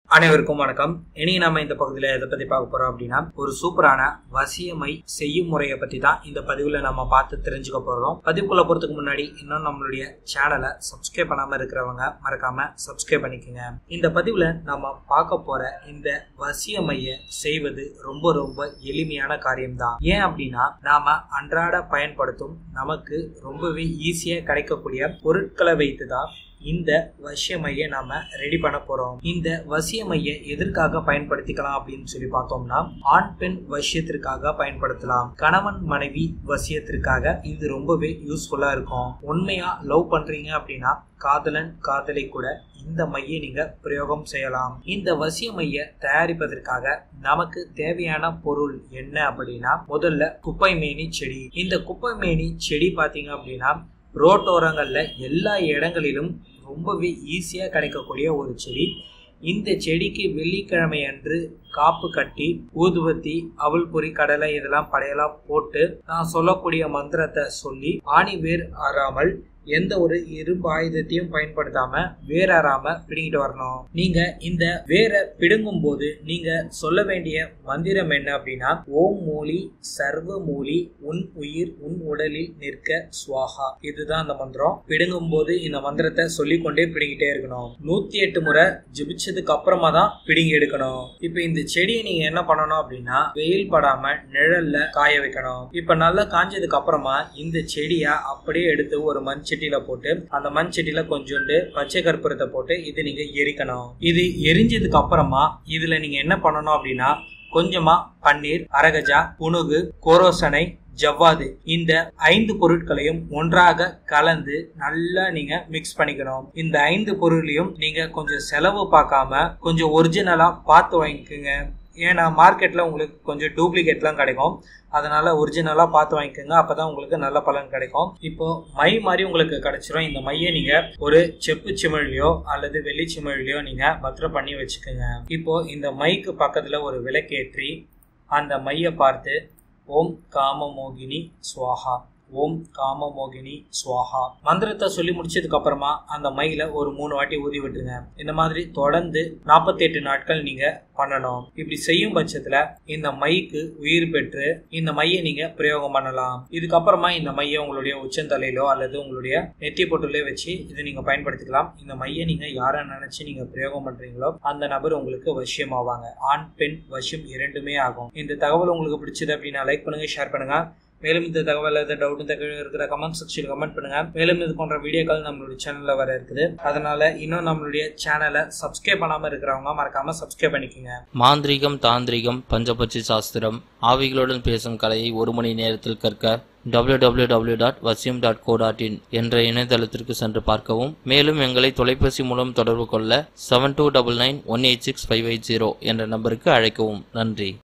அனைவருக்கும் வணக்கம் இனி நம்ம இந்த பகுதியில் எதை பத்தி பார்க்க போறோம் அப்படின்னா ஒரு சூப்பரான வசியமை செய்யும் முறையை பத்தி தான் இந்த பதிவுல நம்ம பார்த்து தெரிஞ்சுக்க போறோம் பதிவுக்குள்ள போறதுக்கு முன்னாடி இன்னும் நம்மளுடைய சேனலை சப்ஸ்கிரைப் பண்ணாம இருக்கிறவங்க மறக்காம சப்ஸ்கிரைப் பண்ணிக்கோங்க இந்த பதிவுல நம்ம பார்க்க போற இந்த வசியமைய செய்வது ரொம்ப ரொம்ப எளிமையான காரியம்தான் ஏன் அப்படின்னா நாம அன்றாட பயன்படுத்தும் நமக்கு ரொம்பவே ஈஸியா கிடைக்கக்கூடிய பொருட்களை வைத்து தான் இந்த வசியமையை நாம ரெடி பண்ண போறோம் இந்த வசியமையை எதற்காக பயன்படுத்திக்கலாம் அப்படின்னு சொல்லி பார்த்தோம்னா ஆண் பெண் வசியத்திற்காக பயன்படுத்தலாம் கணவன் மனைவி வசியத்திற்காக இது ரொம்பவே யூஸ்ஃபுல்லா இருக்கும் உண்மையா லவ் பண்றீங்க அப்படின்னா காதலன் காதலை கூட இந்த மையை நீங்க பிரயோகம் செய்யலாம் இந்த வசிய மைய தயாரிப்பதற்காக நமக்கு தேவையான பொருள் என்ன அப்படின்னா முதல்ல குப்பை மேனி செடி இந்த குப்பை மேனி செடி பாத்தீங்க அப்படின்னா ரோட்டோரங்கள்ல எல்லா இடங்களிலும் ரொம்பவே ஈஸியாக கிடைக்கக்கூடிய ஒரு செடி இந்த செடிக்கு வெள்ளிக்கிழமை அன்று காப்பு கட்டி ஊதுவத்தி அவல் பொறி கடலை இதெல்லாம் படையெல்லாம் போட்டு நான் சொல்லக்கூடிய மந்திரத்தை சொல்லி ஆணி வேர் ஆறாமல் எந்த ஒரு இரும்பு ஆயுதத்தையும் பயன்படுத்தாம வேறாராம பிடுங்கிட்டு வரணும் நீங்க இந்த வேரை பிடுங்கும் போது நீங்க சொல்ல வேண்டிய மந்திரம் என்ன அப்படின்னா ஓம் மூலி சர்வ மூலி உன் உயிர் உன் உடலில் நிற்க சுவாகா இதுதான் அந்த மந்திரம் பிடுங்கும் போது இந்த மந்திரத்தை சொல்லிக்கொண்டே பிடுங்கிட்டே இருக்கணும் நூத்தி எட்டு முறை ஜபிச்சதுக்கு அப்புறமா தான் பிடுங்கி எடுக்கணும் இப்ப இந்த செடியை நீங்க என்ன பண்ணணும் அப்படின்னா வெயில் படாம நிழல்ல காய வைக்கணும் இப்ப நல்லா காஞ்சதுக்கு அப்புறமா இந்த செடியை அப்படியே எடுத்து ஒரு மண் சட்டியில போட்டு அந்த மண் சட்டியில கொஞ்சோண்டு பச்சை கற்பூரத்தை போட்டு இது நீங்க எரிக்கணும் இது எரிஞ்சதுக்கு அப்புறமா இதுல நீங்க என்ன பண்ணணும் அப்படின்னா கொஞ்சமா பன்னீர் அரகஜா புனுகு கோரோசனை ஜவ்வாது இந்த ஐந்து பொருட்களையும் ஒன்றாக கலந்து நல்லா நீங்க மிக்ஸ் பண்ணிக்கணும் இந்த ஐந்து பொருளையும் நீங்க கொஞ்சம் செலவு பார்க்காம கொஞ்சம் ஒரிஜினலா பார்த்து வாங்கிக்கோங்க ஏன்னா மார்க்கெட்ல உங்களுக்கு கொஞ்சம் டூப்ளிகேட்லாம் கிடைக்கும் அதனால ஒரிஜினலா பார்த்து வாங்கிக்கோங்க அப்பதான் உங்களுக்கு நல்ல பலன் கிடைக்கும் இப்போ மை மாதிரி உங்களுக்கு கிடைச்சிரும் இந்த மையை நீங்க ஒரு செப்பு சிமிழ்லையோ அல்லது வெள்ளி சிமிழ்லையோ நீங்க பத்திரம் பண்ணி வச்சுக்கோங்க இப்போ இந்த மைக்கு பக்கத்துல ஒரு விளக்கேற்றி அந்த மையை பார்த்து ஓம் காமமோகினி ஸ்வாஹா ஓம் காமமோகினி ஸ்வாஹா மந்திரத்தை சொல்லி முடிச்சதுக்கு அப்புறமா அந்த மையில ஒரு மூணு வாட்டி ஊதி விட்டுருங்க இந்த மாதிரி தொடர்ந்து நாற்பத்தி எட்டு நாட்கள் நீங்க பண்ணணும் இப்படி செய்யும் பட்சத்துல இந்த மைக்கு உயிர் பெற்று இந்த மையை நீங்க பிரயோகம் பண்ணலாம் இதுக்கப்புறமா இந்த மையை உங்களுடைய உச்சந்தலையிலோ அல்லது உங்களுடைய நெத்தி பொட்டுலயோ வச்சு இது நீங்க பயன்படுத்திக்கலாம் இந்த மையை நீங்க யாரை நினைச்சு நீங்க பிரயோகம் பண்றீங்களோ அந்த நபர் உங்களுக்கு வசியமாவாங்க ஆண் பெண் வசியம் இரண்டுமே ஆகும் இந்த தகவல் உங்களுக்கு பிடிச்சது அப்படின்னா லைக் பண்ணுங்க ஷேர் பண்ணுங்க மேலும் இந்த தகவல் ஏதாவது டவுட் இந்த கீழே இருக்கிற கமெண்ட் செக்ஷனில் கமெண்ட் பண்ணுங்க மேலும் இது போன்ற வீடியோக்கள் நம்மளுடைய சேனல்ல வர இருக்குது அதனால இன்னும் நம்மளுடைய சேனலை சப்ஸ்கிரைப் பண்ணாம இருக்கிறவங்க மறக்காம சப்ஸ்கிரைப் பண்ணிக்கோங்க மாந்திரீகம் தாந்திரிகம் பஞ்சபட்சி சாஸ்திரம் ஆவிகளுடன் பேசும் கலையை ஒரு மணி நேரத்தில் கற்க www.vasim.co.in டாட் வசியம் டாட் கோ டாட் இன் என்ற இணையதளத்திற்கு சென்று பார்க்கவும் மேலும் எங்களை தொலைபேசி மூலம் தொடர்பு கொள்ள seven two double nine one eight six five eight zero என்ற நம்பருக்கு அழைக்கவும் நன்றி